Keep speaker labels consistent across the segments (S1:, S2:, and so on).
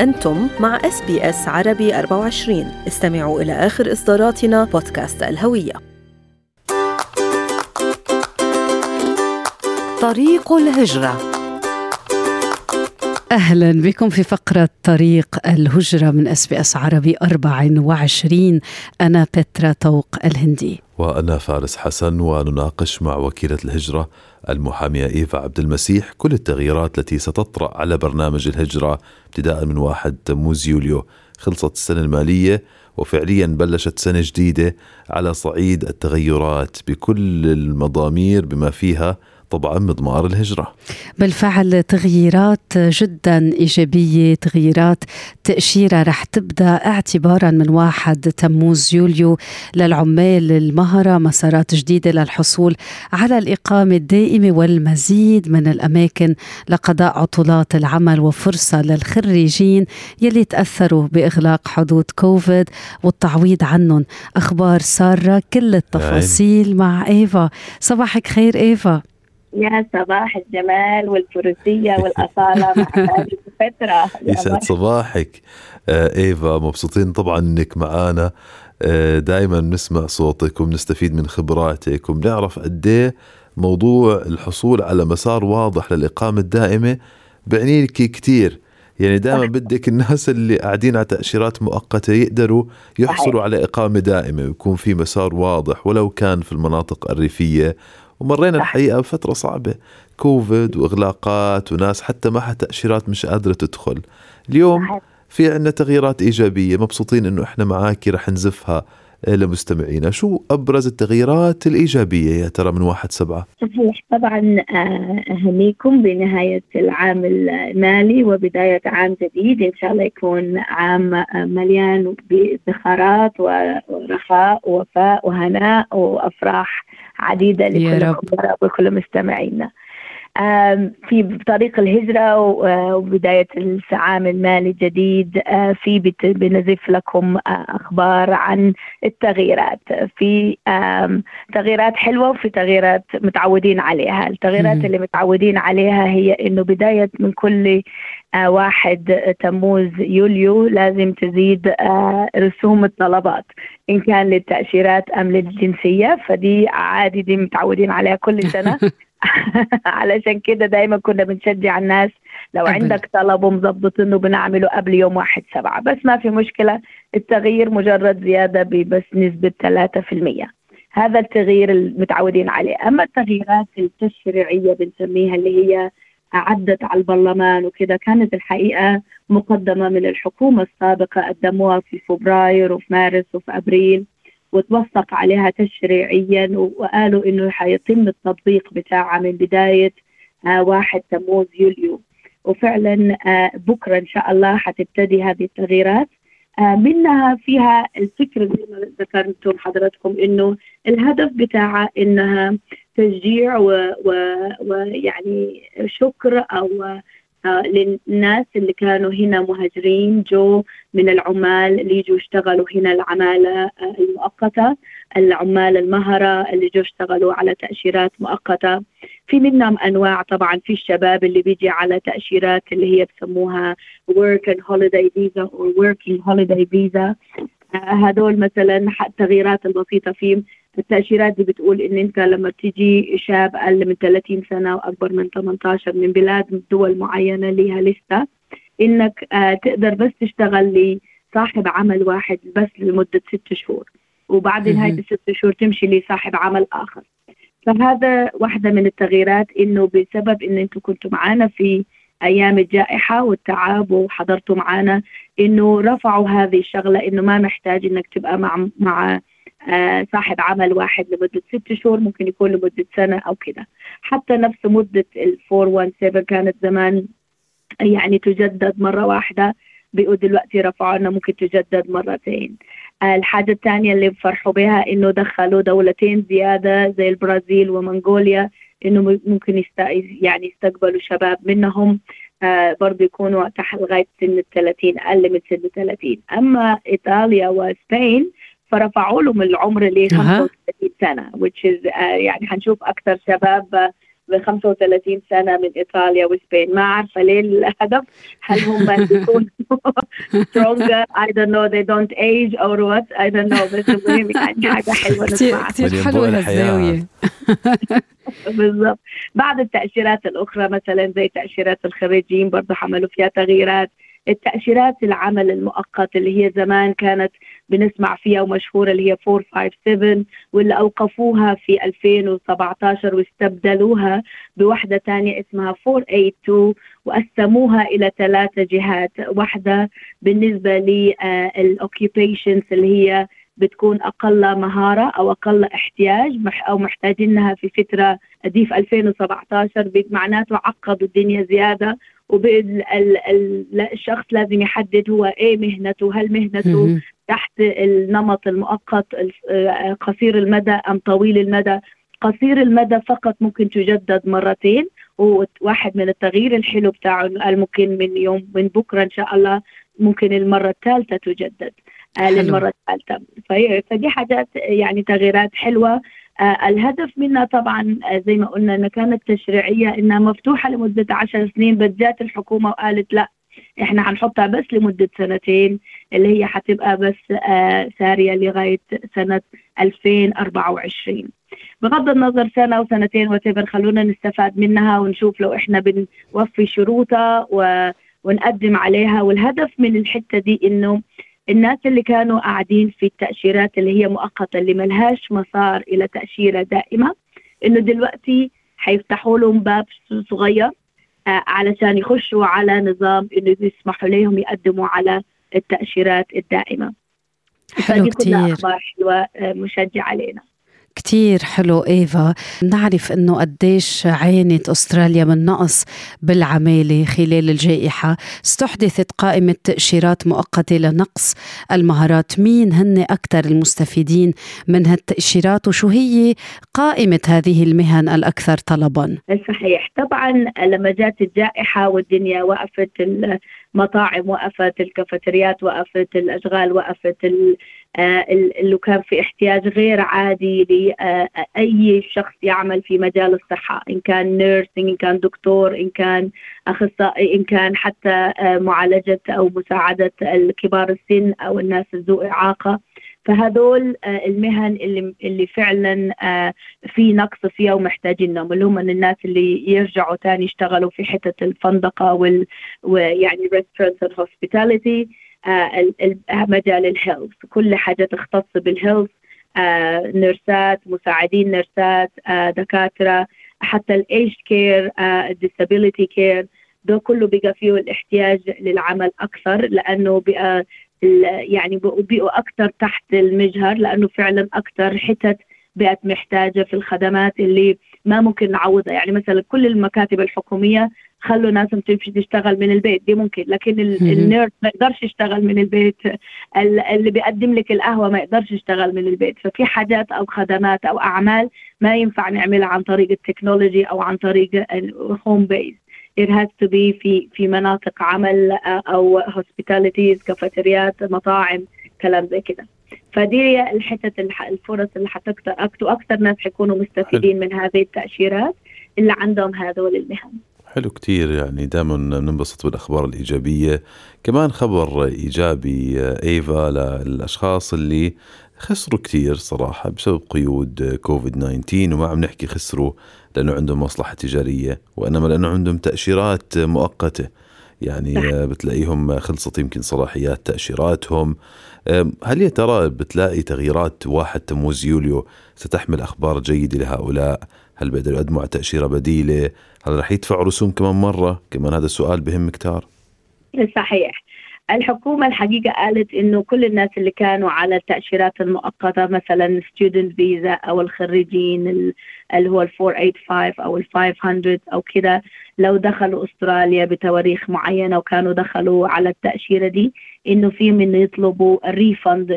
S1: أنتم مع اس بي اس عربي 24 استمعوا إلى آخر إصداراتنا بودكاست الهوية طريق الهجرة
S2: أهلا بكم في فقرة طريق الهجرة من اس بي اس عربي 24 أنا بترا طوق الهندي
S3: وأنا فارس حسن ونناقش مع وكيلة الهجرة المحامية إيفا عبد المسيح كل التغييرات التي ستطرأ على برنامج الهجرة ابتداء من واحد تموز يوليو خلصت السنة المالية وفعليا بلشت سنة جديدة على صعيد التغيرات بكل المضامير بما فيها طبعا مضمار الهجرة
S2: بالفعل تغييرات جدا إيجابية تغييرات تأشيرة رح تبدأ اعتبارا من واحد تموز يوليو للعمال المهرة مسارات جديدة للحصول على الإقامة الدائمة والمزيد من الأماكن لقضاء عطلات العمل وفرصة للخريجين يلي تأثروا بإغلاق حدود كوفيد والتعويض عنهم أخبار سارة كل التفاصيل مع إيفا صباحك خير إيفا
S4: يا صباح الجمال والفروسية والأصالة مع فترة
S3: يسعد صباحك آه ايفا مبسوطين طبعا انك معانا آه دائما نسمع صوتك وبنستفيد من خبراتك وبنعرف قد ايه موضوع الحصول على مسار واضح للإقامة الدائمة بعني لك كثير يعني دائما بدك الناس اللي قاعدين على تأشيرات مؤقتة يقدروا يحصلوا على إقامة دائمة ويكون في مسار واضح ولو كان في المناطق الريفية ومرينا الحقيقه بفتره صعبه كوفيد واغلاقات وناس حتى معها تاشيرات مش قادره تدخل اليوم في عندنا تغييرات ايجابيه مبسوطين انه احنا معاكي رح نزفها لمستمعينا شو أبرز التغييرات الإيجابية يا ترى من واحد سبعة
S4: صحيح طبعا أهنيكم بنهاية العام المالي وبداية عام جديد إن شاء الله يكون عام مليان بازدخارات ورخاء ووفاء وهناء وأفراح عديدة لكل وكل مستمعينا في طريق الهجرة وبداية العام المالي الجديد في بنزف لكم أخبار عن التغييرات في تغييرات حلوة وفي تغييرات متعودين عليها التغييرات اللي متعودين عليها هي أنه بداية من كل واحد تموز يوليو لازم تزيد رسوم الطلبات إن كان للتأشيرات أم للجنسية فدي عادي دي متعودين عليها كل سنة علشان كده دايما كنا بنشجع الناس لو قبل. عندك طلب ومظبطينه بنعمله قبل يوم واحد سبعة بس ما في مشكلة التغيير مجرد زيادة ببس نسبة ثلاثة في المية هذا التغيير المتعودين عليه أما التغييرات التشريعية بنسميها اللي هي عدت على البرلمان وكده كانت الحقيقة مقدمة من الحكومة السابقة قدموها في فبراير وفي مارس وفي أبريل وتوثق عليها تشريعيا وقالوا انه حيتم التطبيق بتاعها من بدايه آه واحد تموز يوليو وفعلا آه بكره ان شاء الله حتبتدي هذه التغييرات آه منها فيها الفكره زي ما ذكرتم حضراتكم انه الهدف بتاعها انها تشجيع ويعني شكر او للناس اللي كانوا هنا مهاجرين جو من العمال اللي يجوا يشتغلوا هنا العمالة المؤقتة العمال المهرة اللي جو اشتغلوا على تأشيرات مؤقتة في منهم أنواع طبعا في الشباب اللي بيجي على تأشيرات اللي هي بسموها work and holiday visa or working holiday visa هذول مثلا التغييرات البسيطة فيهم التأشيرات دي بتقول إن أنت لما تيجي شاب أقل من 30 سنة وأكبر من 18 من بلاد دول معينة ليها لستة إنك آه تقدر بس تشتغل لصاحب عمل واحد بس لمدة ست شهور وبعد نهاية الست شهور تمشي لصاحب عمل آخر فهذا واحدة من التغييرات إنه بسبب إن أنتم كنتوا معنا في ايام الجائحه والتعب وحضرتوا معنا انه رفعوا هذه الشغله انه ما محتاج انك تبقى مع مع آه صاحب عمل واحد لمده ست شهور ممكن يكون لمده سنه او كده حتى نفس مده ال 417 كانت زمان يعني تجدد مره واحده بقوا دلوقتي رفعوا انها ممكن تجدد مرتين آه الحاجة الثانية اللي بفرحوا بها انه دخلوا دولتين زيادة زي البرازيل ومنغوليا انه ممكن يست... يعني يستقبلوا شباب منهم آه برضه يكونوا تحت لغايه سن ال 30 اقل من سن 30 اما ايطاليا واسبين فرفعوا لهم العمر ل 35 سنه which is آه يعني حنشوف اكثر شباب ب 35 سنه من ايطاليا وسبين ما عارفه ليه الهدف هل هم بيكونوا stronger I don't know they don't age or what I don't know بس المهم يعني حاجه حلوه
S2: كثير كثير حلوه هالزاويه
S4: بالضبط بعض التاشيرات الاخرى مثلا زي تاشيرات الخريجين برضه عملوا فيها تغييرات التأشيرات العمل المؤقت اللي هي زمان كانت بنسمع فيها ومشهورة اللي هي 457 واللي أوقفوها في 2017 واستبدلوها بوحدة ثانية اسمها 482 وقسموها إلى ثلاثة جهات واحدة بالنسبة للأوكيبيشنز اللي هي بتكون أقل مهارة أو أقل احتياج أو محتاجينها في فترة دي في 2017 معناته عقدوا الدنيا زيادة والشخص لازم يحدد هو ايه مهنته هل مهنته تحت النمط المؤقت قصير المدى ام طويل المدى قصير المدى فقط ممكن تجدد مرتين وواحد من التغيير الحلو بتاعه قال ممكن من يوم من بكره ان شاء الله ممكن المره الثالثه تجدد للمره الثالثه فدي حاجات يعني تغييرات حلوه آه الهدف منها طبعا آه زي ما قلنا انها كانت تشريعيه انها مفتوحه لمده عشر سنين بس جات الحكومه وقالت لا احنا هنحطها بس لمده سنتين اللي هي حتبقى بس آه ساريه لغايه سنه 2024 بغض النظر سنه وسنتين وتبر خلونا نستفاد منها ونشوف لو احنا بنوفي شروطها و ونقدم عليها والهدف من الحته دي انه الناس اللي كانوا قاعدين في التأشيرات اللي هي مؤقتة اللي ملهاش مسار إلى تأشيرة دائمة إنه دلوقتي حيفتحوا لهم باب صغير آه علشان يخشوا على نظام إنه يسمحوا لهم يقدموا على التأشيرات الدائمة
S2: حلو كتير
S4: أخبار حلوة آه مشجعة علينا
S2: كتير حلو إيفا نعرف أنه قديش عانت أستراليا من نقص بالعمالة خلال الجائحة استحدثت قائمة تأشيرات مؤقتة لنقص المهارات مين هن أكثر المستفيدين من هالتأشيرات وشو هي قائمة هذه المهن الأكثر طلبا
S4: صحيح طبعا لما جات الجائحة والدنيا وقفت المطاعم وقفت الكافيتريات وقفت الأشغال وقفت اللي كان في احتياج غير عادي لأي شخص يعمل في مجال الصحة إن كان نيرسينج إن كان دكتور إن كان أخصائي إن كان حتى معالجة أو مساعدة الكبار السن أو الناس ذو إعاقة فهذول المهن اللي اللي فعلا في نقص فيها ومحتاجينهم اللي هم الناس اللي يرجعوا تاني يشتغلوا في حته الفندقه وال ويعني ريستورانت هوسبيتاليتي مجال الهيلث كل حاجه تختص بالهيلث نيرسات مساعدين نيرسات دكاتره حتى الايج كير الديسابيليتي كير ده كله بقى فيه الاحتياج للعمل اكثر لانه بقى يعني بقوا اكثر تحت المجهر لانه فعلا اكثر حتت بقت محتاجه في الخدمات اللي ما ممكن نعوضها يعني مثلا كل المكاتب الحكوميه خلوا ناسهم تمشي تشتغل من البيت دي ممكن لكن النيرس ما يقدرش يشتغل من البيت اللي بيقدم لك القهوه ما يقدرش يشتغل من البيت ففي حاجات او خدمات او اعمال ما ينفع نعملها عن طريق التكنولوجي او عن طريق الهوم بيز it has to be في في مناطق عمل او hospitalities كافيتريات مطاعم كلام زي كده فدي الحتت الفرص اللي حتكتر واكثر ناس حيكونوا مستفيدين من هذه التاشيرات اللي عندهم هذول المهن
S3: حلو كتير يعني دائما ننبسط بالاخبار الايجابيه كمان خبر ايجابي ايفا للاشخاص اللي خسروا كتير صراحه بسبب قيود كوفيد 19 وما عم نحكي خسروا لانه عندهم مصلحه تجاريه وانما لانه عندهم تاشيرات مؤقته يعني بتلاقيهم خلصت يمكن صلاحيات تاشيراتهم هل يا ترى بتلاقي تغييرات واحد تموز يوليو ستحمل اخبار جيده لهؤلاء؟ هل بيقدروا يقدموا على تاشيره بديله؟ هل رح يدفعوا رسوم كمان مره؟ كمان هذا السؤال بهم كتار
S4: صحيح الحكومة الحقيقة قالت إنه كل الناس اللي كانوا على التأشيرات المؤقتة مثلا student visa أو الخريجين اللي هو ال 485 أو ال 500 أو كده لو دخلوا أستراليا بتواريخ معينة وكانوا دخلوا على التأشيرة دي إنه فيهم إنه يطلبوا الريفند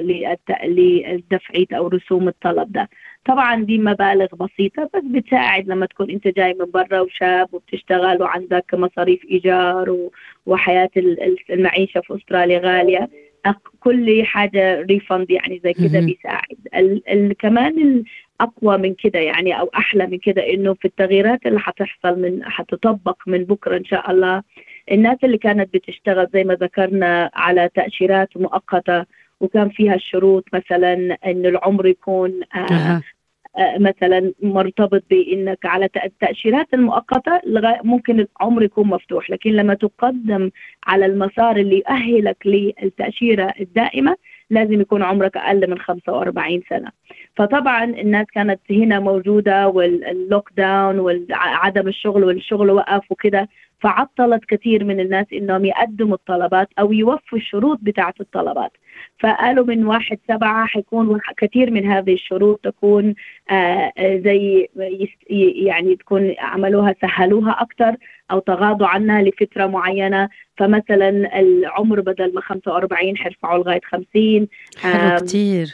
S4: لدفعية أو رسوم الطلب ده طبعا دي مبالغ بسيطة بس بتساعد لما تكون انت جاي من برا وشاب وبتشتغل وعندك مصاريف ايجار وحياة المعيشة في استراليا غالية كل حاجه ريفند يعني زي كده بيساعد ال ال كمان اقوى من كده يعني او احلى من كده انه في التغييرات اللي حتحصل من حتطبق من بكره ان شاء الله الناس اللي كانت بتشتغل زي ما ذكرنا على تاشيرات مؤقته وكان فيها الشروط مثلا انه العمر يكون آه آه مثلا مرتبط بانك على التاشيرات المؤقته ممكن العمر يكون مفتوح لكن لما تقدم على المسار اللي يؤهلك للتاشيره الدائمه لازم يكون عمرك اقل من 45 سنه فطبعا الناس كانت هنا موجوده واللوك داون وعدم الشغل والشغل وقف وكده فعطلت كثير من الناس انهم يقدموا الطلبات او يوفوا الشروط بتاعه الطلبات فقالوا من واحد سبعة حيكون كثير من هذه الشروط تكون آه زي يعني تكون عملوها سهلوها أكثر أو تغاضوا عنها لفترة معينة فمثلا العمر بدل ما 45 حيرفعوا لغاية 50
S2: حلو كثير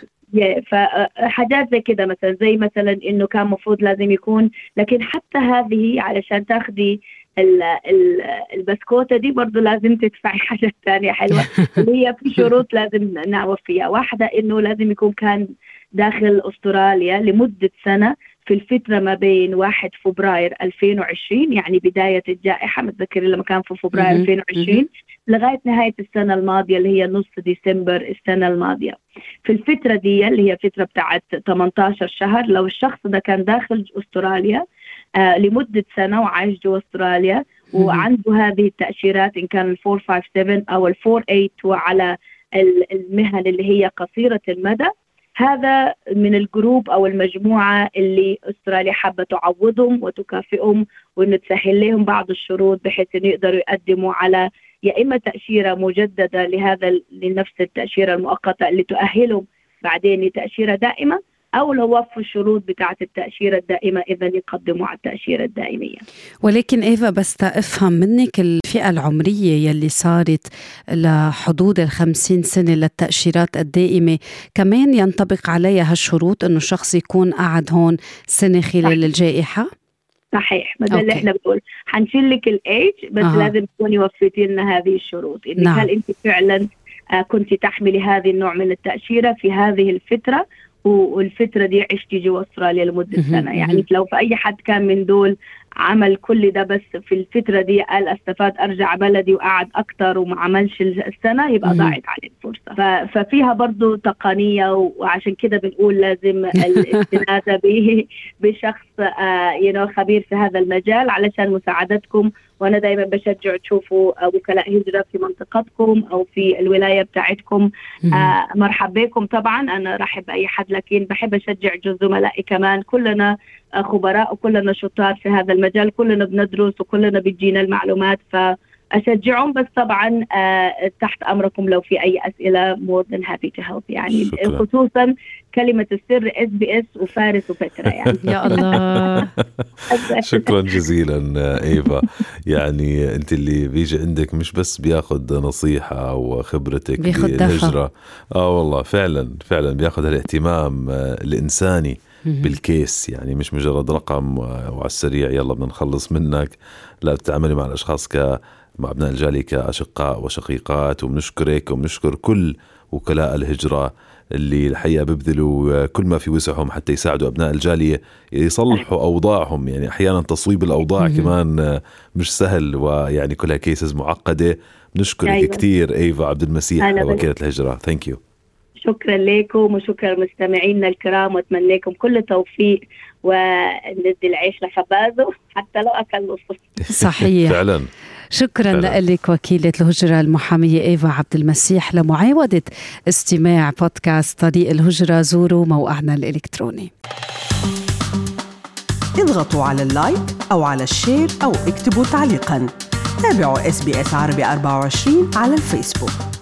S4: فحاجات زي كده مثلا زي مثلا انه كان مفروض لازم يكون لكن حتى هذه علشان تاخذي البسكوته دي برضه لازم تدفعي حاجه ثانيه حلوه اللي هي في شروط لازم نوفيها واحده انه لازم يكون كان داخل استراليا لمده سنه في الفترة ما بين 1 فبراير 2020 يعني بداية الجائحة متذكر لما كان في فبراير 2020 لغاية نهاية السنة الماضية اللي هي نص ديسمبر السنة الماضية في الفترة دي اللي هي فترة بتاعت 18 شهر لو الشخص ده كان داخل أستراليا آه لمدة سنة وعايش جوا أستراليا وعنده هذه التأشيرات إن كان ال 457 أو ال 48 وعلى المهن اللي هي قصيرة المدى هذا من الجروب او المجموعه اللي استراليا حابه تعوضهم وتكافئهم وانه تسهل لهم بعض الشروط بحيث انه يقدروا يقدموا على يا اما تاشيره مجدده لهذا لنفس التاشيره المؤقته اللي تؤهلهم بعدين لتاشيره دائمه أو لو وفوا الشروط بتاعة التأشيرة الدائمة إذا يقدموا على التأشيرة الدائمية
S2: ولكن إيفا بس تفهم منك الفئة العمرية يلي صارت لحدود الخمسين سنة للتأشيرات الدائمة كمان ينطبق عليها هالشروط أنه الشخص يكون قعد هون سنة خلال صحيح. الجائحة؟
S4: صحيح ما ده اللي احنا بنقول حنشيل لك الايج بس آه. لازم تكوني وفيتي لنا هذه الشروط انك نعم. هل انت فعلا كنت تحملي هذه النوع من التأشيرة في هذه الفترة والفتره دي عشتي جوا استراليا لمده سنه يعني لو في اي حد كان من دول عمل كل ده بس في الفترة دي قال استفاد أرجع بلدي وقعد أكتر وما عملش السنة يبقى ضاعت عليه الفرصة ففيها برضو تقنية وعشان كده بنقول لازم الاستنادة بشخص آه خبير في هذا المجال علشان مساعدتكم وانا دائما بشجع تشوفوا وكلاء هجره في منطقتكم او في الولايه بتاعتكم آه مرحب بكم طبعا انا رحب باي حد لكن بحب اشجع زملائي كمان كلنا خبراء وكلنا شطار في هذا المجال كلنا بندرس وكلنا بتجينا المعلومات ف اشجعهم بس طبعا آه تحت امركم لو في اي اسئله مور ذان هابي تو هيلب يعني شكرا. خصوصا كلمه السر اس بي اس وفارس وبترا يعني
S2: يا الله
S3: شكرا جزيلا ايفا يعني انت اللي بيجي عندك مش بس بياخذ نصيحه وخبرتك بالهجره اه والله فعلا فعلا بياخذ الاهتمام الانساني بالكيس يعني مش مجرد رقم وعلى السريع يلا بدنا نخلص منك لا بتتعاملي مع الاشخاص ك مع ابناء الجاليه كاشقاء وشقيقات وبنشكرك وبنشكر كل وكلاء الهجره اللي الحقيقه بيبذلوا كل ما في وسعهم حتى يساعدوا ابناء الجاليه يصلحوا اوضاعهم يعني احيانا تصويب الاوضاع كمان مش سهل ويعني كلها كيسز معقده بنشكرك أيوة. كثير ايفا عبد المسيح وكيله الهجره ثانك يو
S4: شكرا لكم وشكرا مستمعينا الكرام واتمنى لكم كل التوفيق وندي العيش لخبازه حتى لو اكل نص
S2: صحيح
S3: فعلا
S2: شكرا لك وكيلة الهجرة المحامية إيفا عبد المسيح لمعاودة استماع بودكاست طريق الهجرة زوروا موقعنا الإلكتروني
S5: اضغطوا على اللايك أو على الشير أو اكتبوا تعليقا تابعوا اس بي اس عربي 24 على الفيسبوك